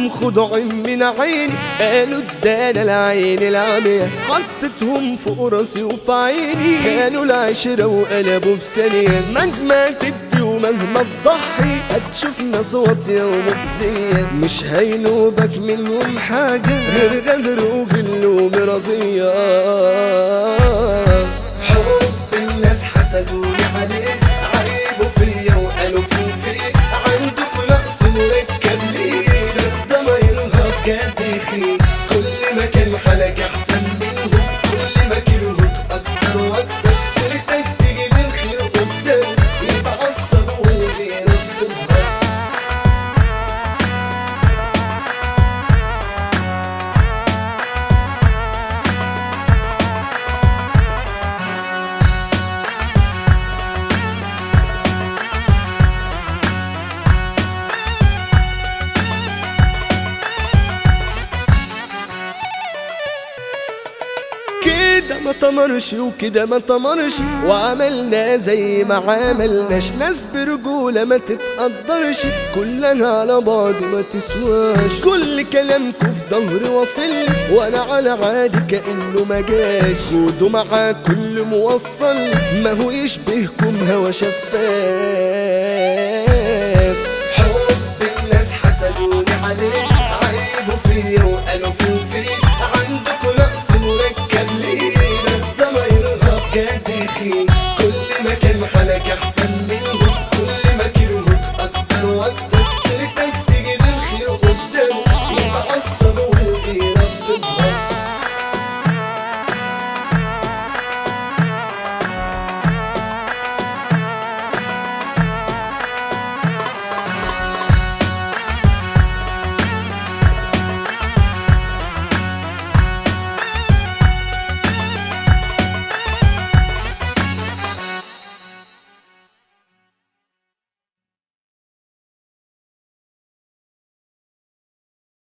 خدتهم خدوعين من عيني قالوا ادانا العين العمية حطتهم فوق راسي وفي عيني كانوا العشرة وقلبوا في ثانية مهما تدي ومهما تضحي هتشوفنا صوتية ومؤذية مش هينوبك منهم حاجة غير غدر وغل ومرضية حب الناس حسدوني عليه عيبوا فيا وقالوا فوفي عندكوا نقص مركب ليه بس ده ما ينهى بجد يخيل كل ما كان حالك احسن منهم كل ما كرهوك اكتر واكتر سيرتك تيجي بالخير قدام يتعصبوا وغيرك تظهر كده ما طمرش وكده ما طمرش وعملنا زي ما عملناش ناس برجولة ما تتقدرش كلنا على بعض ما تسواش كل كلامكوا في ظهري واصل وانا على عادي كأنه ما جاش خدوا معاه كل موصل ما هو يشبهكم هوا شفاف حب الناس حسدوني عليه